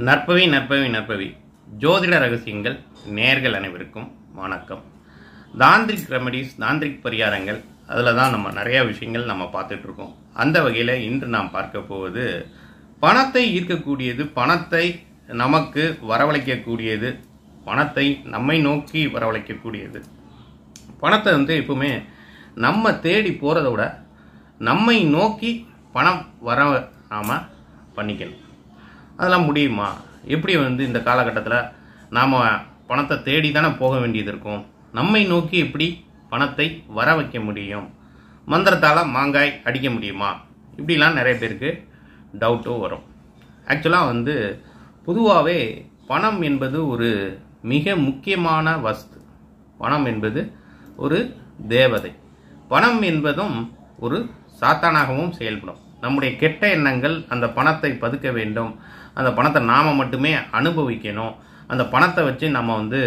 நற்பவி நற்பவி நற்பவி ஜோதிட ரகசியங்கள் நேர்கள் அனைவருக்கும் வணக்கம் தாந்திரிக் ரெமடிஸ் தாந்திரிக் பரிகாரங்கள் அதில் தான் நம்ம நிறைய விஷயங்கள் நம்ம பார்த்துட்டு இருக்கோம் அந்த வகையில் இன்று நாம் பார்க்க போவது பணத்தை ஈர்க்கக்கூடியது பணத்தை நமக்கு வரவழைக்கக்கூடியது பணத்தை நம்மை நோக்கி வரவழைக்கக்கூடியது பணத்தை வந்து எப்பவுமே நம்ம தேடி போகிறத விட நம்மை நோக்கி பணம் வர நாம பண்ணிக்கணும் அதெல்லாம் முடியுமா எப்படி வந்து இந்த காலகட்டத்தில் நாம் பணத்தை தேடி தானே போக வேண்டியது இருக்கும் நம்மை நோக்கி எப்படி பணத்தை வர வைக்க முடியும் மந்திரத்தால் மாங்காய் அடிக்க முடியுமா இப்படிலாம் நிறைய பேருக்கு டவுட்டும் வரும் ஆக்சுவலாக வந்து பொதுவாகவே பணம் என்பது ஒரு மிக முக்கியமான வஸ்து பணம் என்பது ஒரு தேவதை பணம் என்பதும் ஒரு சாத்தானாகவும் செயல்படும் நம்முடைய கெட்ட எண்ணங்கள் அந்த பணத்தை பதுக்க வேண்டும் அந்த பணத்தை நாம் மட்டுமே அனுபவிக்கணும் அந்த பணத்தை வச்சு நம்ம வந்து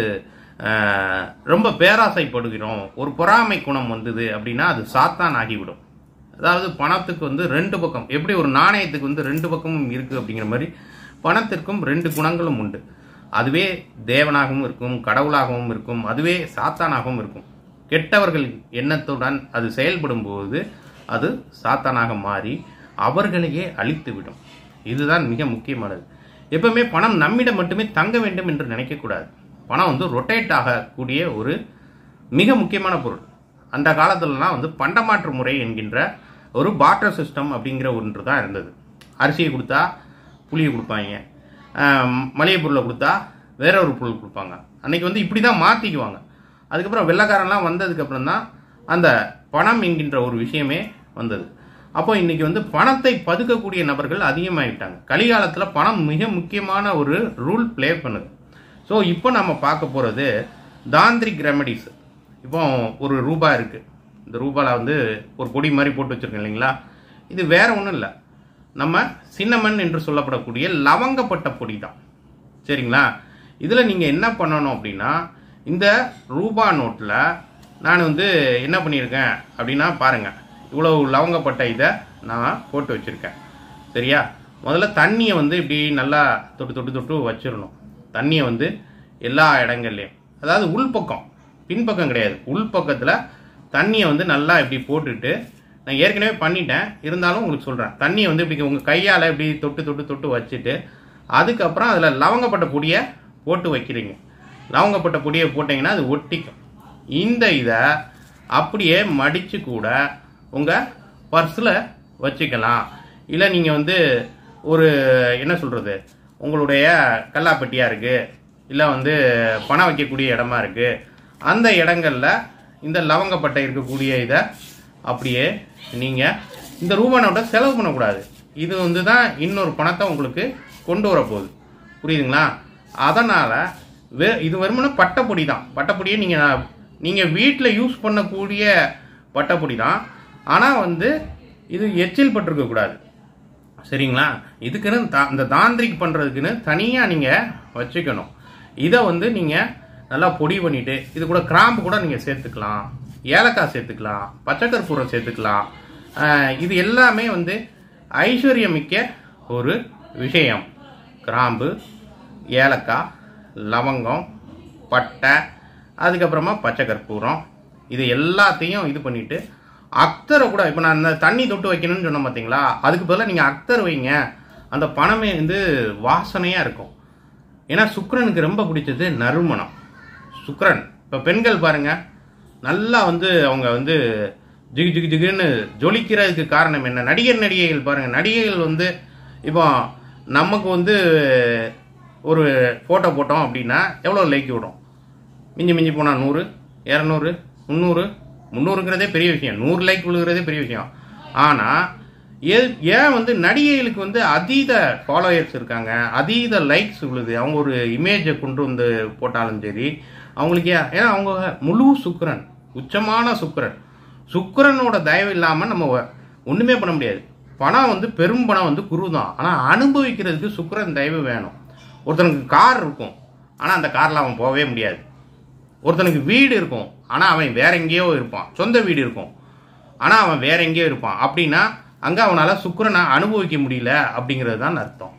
ஆஹ், ரொம்ப பேராசைப்படுகிறோம் ஒரு பொறாமை குணம் வந்தது அப்படின்னா அது சாத்தான் ஆகிவிடும் அதாவது பணத்துக்கு வந்து ரெண்டு பக்கம் எப்படி ஒரு நாணயத்துக்கு வந்து ரெண்டு பக்கமும் இருக்குது அப்படிங்கிற மாதிரி பணத்திற்கும் ரெண்டு குணங்களும் உண்டு அதுவே தேவனாகவும் இருக்கும் கடவுளாகவும் இருக்கும் அதுவே சாத்தானாகவும் இருக்கும் கெட்டவர்கள் எண்ணத்துடன் அது செயல்படும் போது அது சாத்தானாக மாறி அவர்களையே அழித்துவிடும் இதுதான் மிக முக்கியமானது எப்பவுமே பணம் நம்மிடம் மட்டுமே தங்க வேண்டும் என்று நினைக்கக்கூடாது பணம் வந்து ரொட்டேட் ஆகக்கூடிய ஒரு மிக முக்கியமான பொருள் அந்த காலத்துலலாம் வந்து பண்டமாற்று முறை என்கின்ற ஒரு பாட்டர் சிஸ்டம் அப்படிங்கிற ஒன்று தான் இருந்தது அரிசியை கொடுத்தா புளியை கொடுப்பாங்க ஆம், மளிகை பொருளை கொடுத்தா வேற ஒரு பொருள் கொடுப்பாங்க அன்னைக்கு வந்து இப்படி தான் மாற்றிக்குவாங்க அதுக்கப்புறம் வெள்ளைக்காரன்லாம் வந்ததுக்கப்புறம் தான் அந்த பணம் என்கின்ற ஒரு விஷயமே வந்தது அப்போ இன்னைக்கு வந்து பணத்தை பதுக்கக்கூடிய நபர்கள் அதிகமாகிட்டாங்க கலிகாலத்தில் பணம் மிக முக்கியமான ஒரு ரூல் ப்ளே பண்ணுது ஸோ இப்போ நம்ம பார்க்க போகிறது தாந்திரிக் ரெமடிஸ் இப்போ ஒரு ரூபா இருக்குது இந்த ரூபாவில் வந்து ஒரு பொடி மாதிரி போட்டு வச்சுருக்கேன் இல்லைங்களா இது வேற ஒன்றும் இல்லை நம்ம சின்னமன் என்று சொல்லப்படக்கூடிய லவங்கப்பட்ட பொடி தான் சரிங்களா இதில் நீங்கள் என்ன பண்ணணும் அப்படின்னா இந்த ரூபா நோட்டில் நான் வந்து என்ன பண்ணியிருக்கேன் அப்படின்னா பாருங்கள் இவ்வளவு லவங்கப்பட்ட இதை நான் போட்டு வச்சுருக்கேன் சரியா முதல்ல தண்ணியை வந்து இப்படி நல்லா தொட்டு தொட்டு தொட்டு வச்சிடணும் தண்ணியை வந்து எல்லா இடங்கள்லையும் அதாவது உள்பக்கம் பின்பக்கம் கிடையாது உள்பக்கத்தில் தண்ணியை வந்து நல்லா இப்படி போட்டுட்டு நான் ஏற்கனவே பண்ணிட்டேன் இருந்தாலும் உங்களுக்கு சொல்கிறேன் தண்ணியை வந்து இப்படி உங்கள் கையால் இப்படி தொட்டு தொட்டு தொட்டு வச்சுட்டு அதுக்கப்புறம் அதில் லவங்கப்பட்ட பொடியை போட்டு வைக்கிறீங்க லவங்கப்பட்ட பொடியை போட்டிங்கன்னா அது ஒட்டிக்கும் இந்த இதை அப்படியே மடித்து கூட உங்கள் பர்ஸில் வச்சுக்கலாம் இல்லை நீங்கள் வந்து ஒரு என்ன சொல்கிறது உங்களுடைய கல்லாப்பெட்டியாக இருக்குது இல்லை வந்து பணம் வைக்கக்கூடிய இடமா இருக்குது அந்த இடங்கள்ல இந்த லவங்கப்பட்டை இருக்கக்கூடிய இதை அப்படியே நீங்கள் இந்த ரூபா நோட்டை செலவு பண்ணக்கூடாது இது வந்து தான் இன்னொரு பணத்தை உங்களுக்கு கொண்டு வரப்போகுது புரியுதுங்களா அதனால் வே இது வெறுமனே பட்டைப்பொடி தான் பட்டைப்பொடியை நீங்கள் நீங்கள் வீட்டில் யூஸ் பண்ணக்கூடிய பட்டைப்பொடி தான் ஆனால் வந்து இது எச்சில் பட்டிருக்கக்கூடாது சரிங்களா இதுக்குன்னு தா- இந்த தாந்திரிக் பண்ணுறதுக்குன்னு தனியாக நீங்கள் வச்சுக்கணும் இதை வந்து நீங்கள் நல்லா பொடி பண்ணிட்டு இது கூட கிராம்பு கூட நீங்கள் சேர்த்துக்கலாம் ஏலக்காய் சேர்த்துக்கலாம் பச்சைக்கற்பூரம் சேர்த்துக்கலாம் ஆஹ் இது எல்லாமே வந்து ஐஸ்வர்யமிக்க ஒரு விஷயம் கிராம்பு ஏலக்காய் லவங்கம் பட்டை அதுக்கப்புறமா பச்சை கற்பூரம் இது எல்லாத்தையும் இது பண்ணிட்டு அக்தரை கூட இப்போ நான் இந்த தண்ணி தொட்டு வைக்கணும்னு சொன்னேன் பார்த்தீங்களா அதுக்கு பதிலாக நீங்கள் அக்தர் வைங்க அந்த பணமே வந்து வாசனையாக இருக்கும் ஏன்னா சுக்கிரனுக்கு ரொம்ப பிடிச்சது நறுமணம் சுக்கிரன் இப்போ பெண்கள் பாருங்க நல்லா வந்து அவங்க வந்து ஜிகு ஜிகு ஜிகுன்னு ஜொலிக்கிறதுக்கு காரணம் என்ன நடிகர் நடிகைகள் பாருங்க நடிகைகள் வந்து இப்போ நமக்கு வந்து ஒரு ஃபோட்டோ போட்டோம் அப்படின்னா எவ்வளோ லைக் விடும் மிஞ்சி மிஞ்சி போனால் நூறு இரநூறு முந்நூறு முந்நூறுங்கிறதே பெரிய விஷயம் நூறு லைக் விழுகிறதே பெரிய விஷயம் ஆனால் ஏ ஏன் வந்து நடிகைகளுக்கு வந்து அதீத ஃபாலோயர்ஸ் இருக்காங்க அதீத லைக்ஸ் விழுது அவங்க ஒரு இமேஜை கொண்டு வந்து போட்டாலும் சரி அவங்களுக்கு ஏன் ஏன்னா அவங்க முழு சுக்கிரன் உச்சமான சுக்கிரன் சுக்கிரனோட தயவு இல்லாமல் நம்ம வ- ஒண்ணுமே பண்ண முடியாது பணம் வந்து பெரும் பணம் வந்து குரு தான் ஆனால் அனுபவிக்கிறதுக்கு சுக்கிரன் தயவு வேணும் ஒருத்தனுக்கு கார் இருக்கும் ஆனால் அந்த காரில் அவன் போகவே முடியாது ஒருத்தனுக்கு வீடு இருக்கும் ஆனால் அவன் வேற எங்கேயோ இருப்பான் சொந்த வீடு இருக்கும் ஆனால் அவன் வேற எங்கேயோ இருப்பான் அப்படின்னா அங்கே அவனால் சுக்கிரனை அனுபவிக்க முடியல அப்படிங்கிறது தான் அர்த்தம்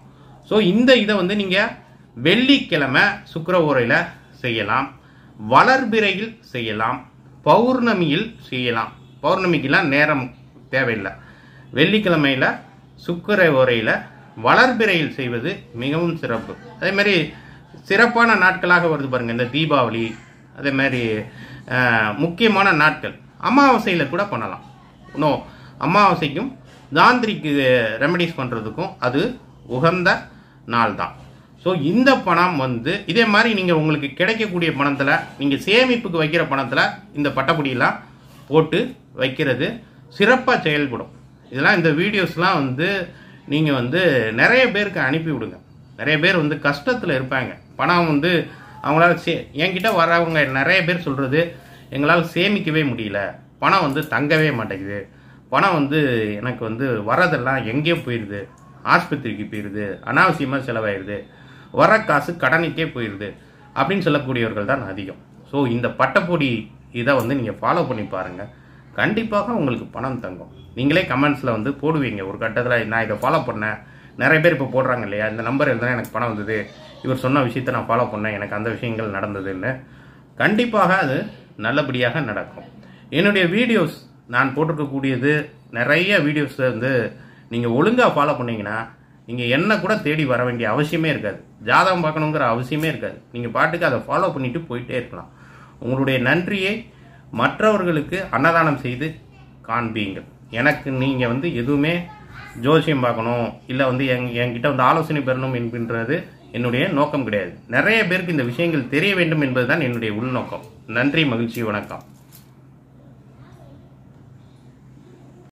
ஸோ இந்த இதை வந்து நீங்கள் வெள்ளிக்கிழமை சுக்கிர ஓரையில் செய்யலாம் வளர்பிறையில் செய்யலாம் பௌர்ணமியில் செய்யலாம் பௌர்ணமிக்கெல்லாம் நேரம் தேவையில்லை வெள்ளிக்கிழமையில் சுக்கிர ஓரையில் வளர்பிறையில் செய்வது மிகவும் சிறப்பு அதே மாதிரி சிறப்பான நாட்களாக வருது பாருங்க இந்த தீபாவளி அதே மாதிரி அஹ், முக்கியமான நாட்கள் அமாவாசையில் கூட பண்ணலாம் இன்னும் அமாவாசைக்கும் தாந்திரிக்கு ரெமடிஸ் பண்ணுறதுக்கும் அது உகந்த நாள் தான் ஸோ இந்த பணம் வந்து இதே மாதிரி நீங்கள் உங்களுக்கு கிடைக்கக்கூடிய பணத்தில் நீங்கள் சேமிப்புக்கு வைக்கிற பணத்தில் இந்த பட்டப்படியெல்லாம் போட்டு வைக்கிறது சிறப்பாக செயல்படும் இதெல்லாம் இந்த வீடியோஸ்லாம் வந்து நீங்கள் வந்து நிறைய பேருக்கு அனுப்பி விடுங்க நிறைய பேர் வந்து கஷ்டத்தில் இருப்பாங்க பணம் வந்து அவங்களால சே என்கிட்ட வரவங்க நிறைய பேர் சொல்கிறது எங்களால் சேமிக்கவே முடியல பணம் வந்து தங்கவே மாட்டேங்குது பணம் வந்து எனக்கு வந்து வரதெல்லாம் எங்கேயோ போயிடுது ஆஸ்பத்திரிக்கு போயிடுது அனாவசியமாக செலவாயிடுது வர காசு கடனுக்கே போயிடுது அப்படின்னு சொல்லக்கூடியவர்கள் தான் அதிகம் ஸோ இந்த பட்டப்பொடி இதை வந்து நீங்கள் ஃபாலோ பண்ணி பாருங்கள் கண்டிப்பாக உங்களுக்கு பணம் தங்கும் நீங்களே கமெண்ட்ஸில் வந்து போடுவீங்க ஒரு கட்டத்தில் நான் இதை ஃபாலோ பண்ணேன் நிறைய பேர் இப்போ போடுறாங்க இல்லையா இந்த நம்பர் இருந்தால் எனக்கு பணம் வந்தது இவர் சொன்ன விஷயத்தை நான் ஃபாலோ பண்ணேன் எனக்கு அந்த விஷயங்கள் நடந்ததுன்னு கண்டிப்பாக அது நல்லபடியாக நடக்கும் என்னுடைய வீடியோஸ் நான் போட்டிருக்கக்கூடியது நிறைய வீடியோஸ் வந்து நீங்கள் ஒழுங்காக ஃபாலோ பண்ணீங்கன்னா நீங்கள் என்ன கூட தேடி வர வேண்டிய அவசியமே இருக்காது ஜாதகம் பார்க்கணுங்கிற அவசியமே இருக்காது நீங்கள் பாட்டுக்கு அதை ஃபாலோ பண்ணிட்டு போயிட்டே இருக்கலாம் உங்களுடைய நன்றியை மற்றவர்களுக்கு அன்னதானம் செய்து காண்பீங்கள் எனக்கு நீங்கள் வந்து எதுவுமே ஜோசியம் பார்க்கணும் இல்லை வந்து என் என்கிட்ட வந்து ஆலோசனை பெறணும் என்கின்றது என்னுடைய நோக்கம் கிடையாது நிறைய பேருக்கு இந்த விஷயங்கள் தெரிய வேண்டும் என்பதுதான் என்னுடைய உள்நோக்கம் நன்றி மகிழ்ச்சி வணக்கம்